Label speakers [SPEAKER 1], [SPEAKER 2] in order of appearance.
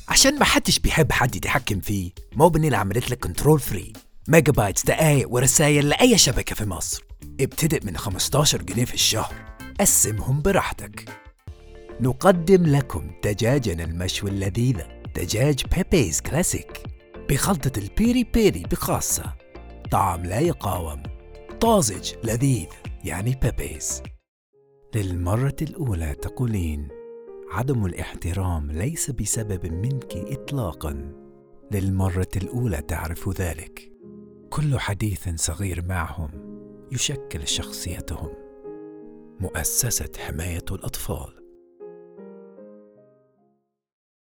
[SPEAKER 1] عشان ما حدش بيحب حد يتحكم فيه موبينيل عملت لك كنترول فري ميجا بايتس دقايق ورسايل لأي شبكة في مصر ابتدئ من 15 جنيه في الشهر قسمهم براحتك نقدم لكم دجاجنا المشوي اللذيذة دجاج بيبيز كلاسيك بخلطة البيري بيري بخاصة طعم لا يقاوم طازج لذيذ يعني بيبيز للمرة الأولى تقولين عدم الاحترام ليس بسبب منك إطلاقا للمرة الأولى تعرف ذلك كل حديث صغير معهم يشكل شخصيتهم مؤسسة حماية الأطفال